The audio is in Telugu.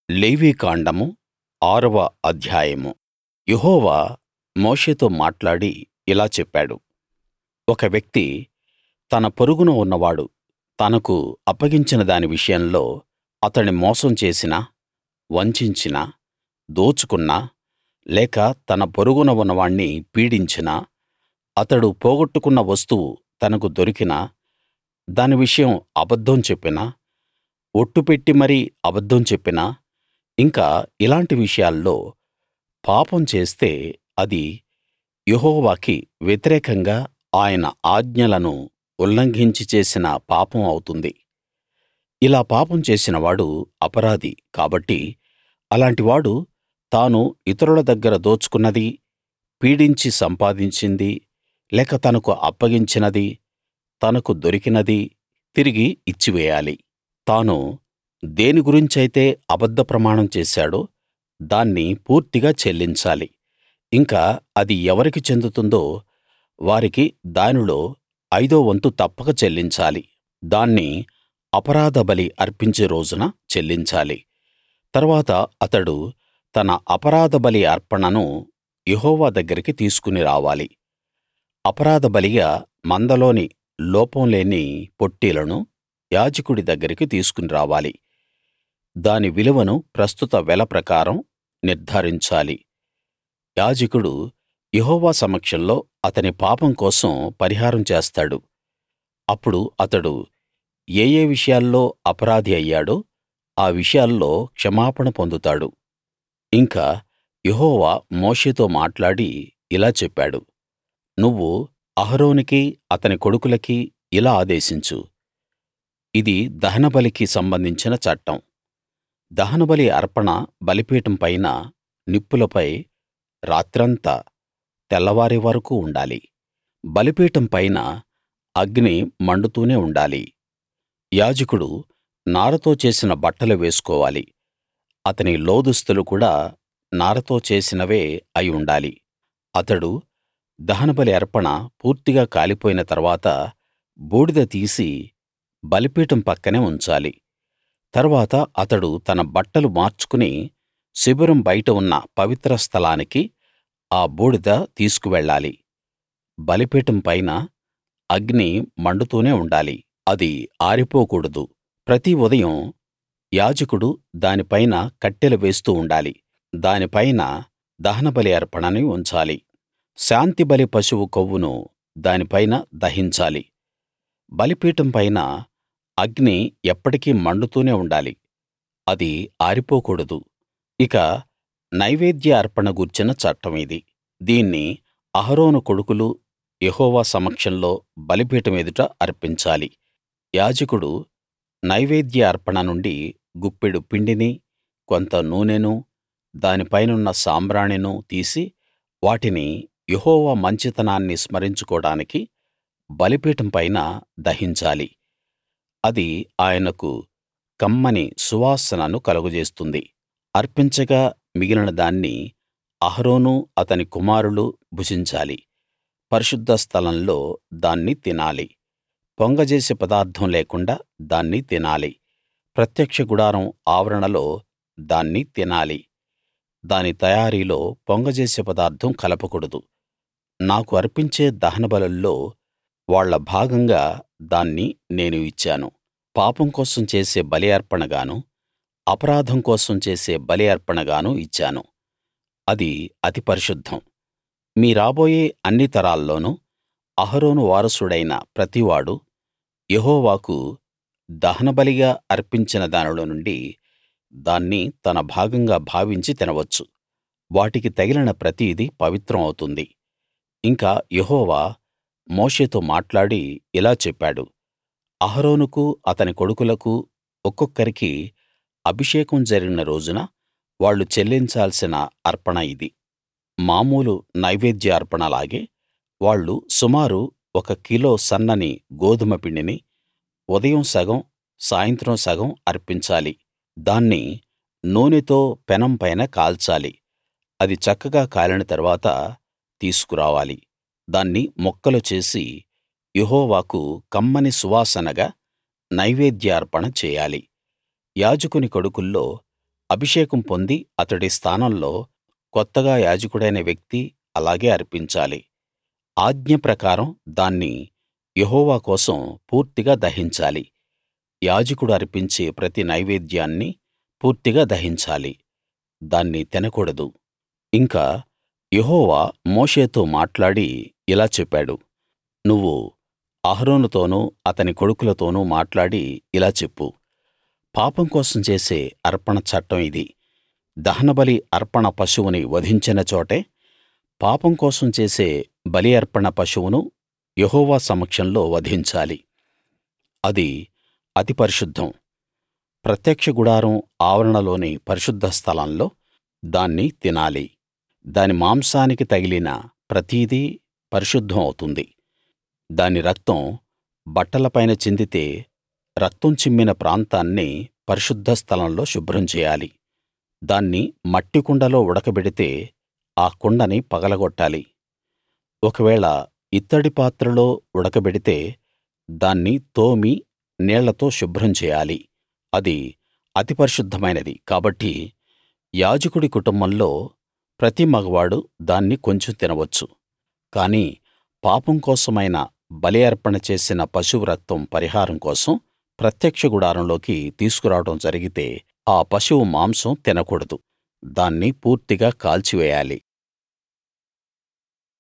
లేవీకాండము ఆరవ అధ్యాయము యెహోవా మోషేతో మాట్లాడి ఇలా చెప్పాడు ఒక వ్యక్తి తన పొరుగున ఉన్నవాడు తనకు అప్పగించిన దాని విషయంలో అతణ్ణి మోసం చేసినా వంచించినా దోచుకున్నా లేక తన పొరుగున ఉన్నవాణ్ణి పీడించినా అతడు పోగొట్టుకున్న వస్తువు తనకు దొరికినా దాని విషయం అబద్ధం చెప్పినా ఒట్టు పెట్టి మరీ అబద్ధం చెప్పినా ఇంకా ఇలాంటి విషయాల్లో పాపం చేస్తే అది యెహోవాకి వ్యతిరేకంగా ఆయన ఆజ్ఞలను ఉల్లంఘించి చేసిన పాపం అవుతుంది ఇలా పాపం చేసినవాడు అపరాధి కాబట్టి అలాంటి వాడు తాను ఇతరుల దగ్గర దోచుకున్నదీ పీడించి సంపాదించిందీ లేక తనకు అప్పగించినదీ తనకు దొరికినదీ తిరిగి ఇచ్చివేయాలి తాను దేని గురించైతే అబద్ధ ప్రమాణం చేశాడో దాన్ని పూర్తిగా చెల్లించాలి ఇంకా అది ఎవరికి చెందుతుందో వారికి దానిలో ఐదో వంతు తప్పక చెల్లించాలి దాన్ని అపరాధ బలి అర్పించే రోజున చెల్లించాలి తరువాత అతడు తన అపరాధ బలి అర్పణను యెహోవా దగ్గరికి తీసుకుని రావాలి అపరాధ బలిగా మందలోని లోపం లేని పొట్టేలును యాజకుడి దగ్గరికి తీసుకుని రావాలి దాని విలువను ప్రస్తుత వెల ప్రకారం నిర్ధారించాలి యాజకుడు యెహోవా సమక్షంలో అతని పాపం కోసం పరిహారం చేస్తాడు అప్పుడు అతడు ఏ ఏ విషయాల్లో అపరాధి అయ్యాడో ఆ విషయాల్లో క్షమాపణ పొందుతాడు ఇంకా యెహోవా మోషేతో మాట్లాడి ఇలా చెప్పాడు నువ్వు అహరోనుకీ అతని కొడుకులకీ ఇలా ఆదేశించు ఇది దహనబలికి సంబంధించిన చట్టం దహనబలి అర్పణ బలిపీఠం పైన నిప్పులపై రాత్రంతా తెల్లవారే వరకూ ఉండాలి బలిపీఠం పైన అగ్ని మండుతూనే ఉండాలి యాజకుడు నారతో చేసిన బట్టలు వేసుకోవాలి అతని లోదుస్తులు కూడా నారతో చేసినవే అయి ఉండాలి అతడు దహనబలి అర్పణ పూర్తిగా కాలిపోయిన తర్వాత బూడిద తీసి బలిపీఠం పక్కనే ఉంచాలి తరువాత అతడు తన బట్టలు మార్చుకుని శిబిరం బయట ఉన్న పవిత్ర స్థలానికి ఆ బూడిద తీసుకువెళ్ళాలి బలిపీఠం పైన అగ్ని మండుతూనే ఉండాలి అది ఆరిపోకూడదు ప్రతి ఉదయం యాజకుడు దాని పైన కట్టెలు వేస్తూ ఉండాలి దాని పైన దహనబలి అర్పణని ఉంచాలి శాంతిబలి పశువు కొవ్వును దాని పైన దహించాలి బలిపీఠం పైన అగ్ని ఎప్పటికీ మండుతూనే ఉండాలి అది ఆరిపోకూడదు ఇక నైవేద్య అర్పణ గూర్చిన చట్టం ఇది దీన్ని అహరోను కొడుకులు యెహోవా సమక్షంలో బలిపీఠం ఎదుట అర్పించాలి యాజకుడు నైవేద్య అర్పణ నుండి గుప్పెడు పిండిని కొంత నూనెనూ దాని పైనున్న సాంబ్రాణినూ తీసి వాటిని యెహోవా మంచితనాన్ని స్మరించుకోడానికి బలిపీఠం పైన దహించాలి అది ఆయనకు కమ్మని సువాసనను కలుగజేస్తుంది అర్పించగా మిగిలిన దాన్ని అహరోనూ అతని కుమారులూ భుజించాలి పరిశుద్ధ స్థలంలో దాన్ని తినాలి పొంగజేసే పదార్థం లేకుండా దాన్ని తినాలి ప్రత్యక్ష గుడారం ఆవరణలో దాన్ని తినాలి దాని తయారీలో పొంగజేసే పదార్థం కలపకూడదు నాకు అర్పించే దహనబలుల్లో వాళ్ళ భాగంగా దాన్ని నేను ఇచ్చాను పాపం కోసం చేసే బలి అర్పణగాను అపరాధం కోసం చేసే బలి అర్పణగాను ఇచ్చాను అది అతి పరిశుద్ధం మీ రాబోయే అన్ని తరాల్లోనూ అహరోను వారసుడైన ప్రతివాడూ యెహోవాకు దహనబలిగా అర్పించిన దానిలో నుండి దాన్ని తన భాగంగా భావించి తినవచ్చు వాటికి తగిలిన ప్రతిదీ పవిత్రం అవుతుంది ఇంకా యెహోవా మోషేతో మాట్లాడి ఇలా చెప్పాడు అహరోనుకు అతని కొడుకులకు ఒక్కొక్కరికి అభిషేకం జరిగిన రోజున వాళ్ళు చెల్లించాల్సిన అర్పణ ఇది మామూలు నైవేద్య అర్పణలాగే వాళ్ళు సుమారు ఒక కిలో సన్నని గోదుమ పిండిని ఉదయం సగం సాయంత్రం సగం అర్పించాలి దాన్ని నూనెతో పెనం పైన కాల్చాలి అది చక్కగా కాలిన తరువాత తీసుకురావాలి దాన్ని ముక్కలు చేసి యెహోవాకు కమ్మని సువాసనగా నైవేద్య అర్పణ చేయాలి యాజకుని కొడుకుల్లో అభిషేకం పొంది అతడి స్థానంలో కొత్తగా యాజకుడైన వ్యక్తి అలాగే అర్పించాలి ఆజ్ఞ ప్రకారం దాన్ని యెహోవా కోసం పూర్తిగా దహించాలి యాజకుడు అర్పించే ప్రతి నైవేద్యాన్నీ పూర్తిగా దహించాలి దాన్ని తినకూడదు ఇంకా యెహోవా మోషేతో మాట్లాడి ఇలా చెప్పాడు నువ్వు అహరోనుతోనూ అతని కొడుకులతోనూ మాట్లాడి ఇలా చెప్పు పాపం కోసం చేసే అర్పణ చట్టం ఇది దహనబలి అర్పణ పశువుని వధించిన చోటే పాపం కోసం చేసే బలి అర్పణ పశువును యెహోవా సమక్షంలో వధించాలి అది అతి పరిశుద్ధం ప్రత్యక్ష గుడారం ఆవరణలోని పరిశుద్ధ స్థలంలో దాన్ని తినాలి దాని మాంసానికి తగిలిన ప్రతిదీ పరిశుద్ధం అవుతుంది దాని రక్తం బట్టలపైన చిందితే రక్తం చిమ్మిన ప్రాంతాన్ని పరిశుద్ధ స్థలంలో శుభ్రం చేయాలి దాన్ని మట్టి కుండలో ఉడకబెడితే ఆ కుండని పగలగొట్టాలి ఒకవేళ ఇత్తడి పాత్రలో ఉడకబెడితే దాన్ని తోమి నీళ్లతో శుభ్రం చేయాలి అది అతి పరిశుద్ధమైనది కాబట్టి యాజకుడి కుటుంబంలో ప్రతి మగవాడు దాన్ని కొంచెం తినవచ్చు కానీ పాపం కోసమైన బలి అర్పణ చేసిన పశువు రక్తం పరిహారం కోసం ప్రత్యక్ష గుడారంలోకి తీసుకురావడం జరిగితే ఆ పశువు మాంసం తినకూడదు దాన్ని పూర్తిగా కాల్చివేయాలి